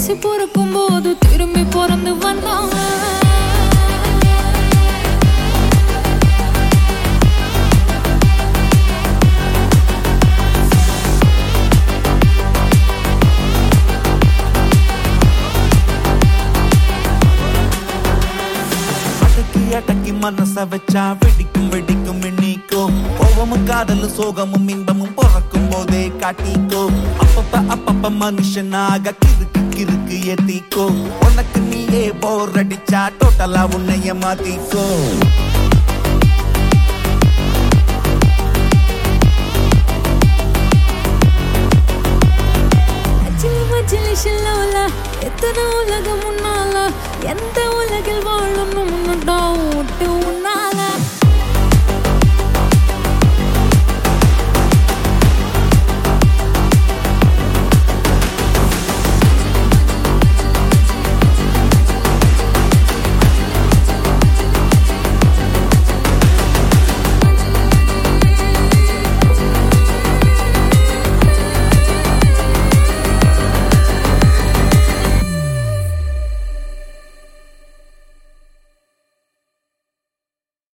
ஆசை பிறக்கும் போது திரும்பி பிறந்து வந்தாங்க அடக்கி அடக்கி மனச வச்சா வெடிக்கும் வெடிக்கும் எண்ணிக்கோ கோவமும் காதலும் சோகமும் இன்பமும் பிறக்கும் போதே காட்டிக்கோ அப்பப்ப அப்பப்ப மனுஷனாக கிறுக்கு கிறுக்கு ஏத்திக்கோ உனக்கு நீயே போர் அடிச்சா டோட்டலா உன்னைய மாத்திக்கோ மச்சிலி மச்சிலி ஷில்லோல எத்தனை உலகம் முன்னால எந்த உலகில் வாழணும் முன்னடா ஓட்டு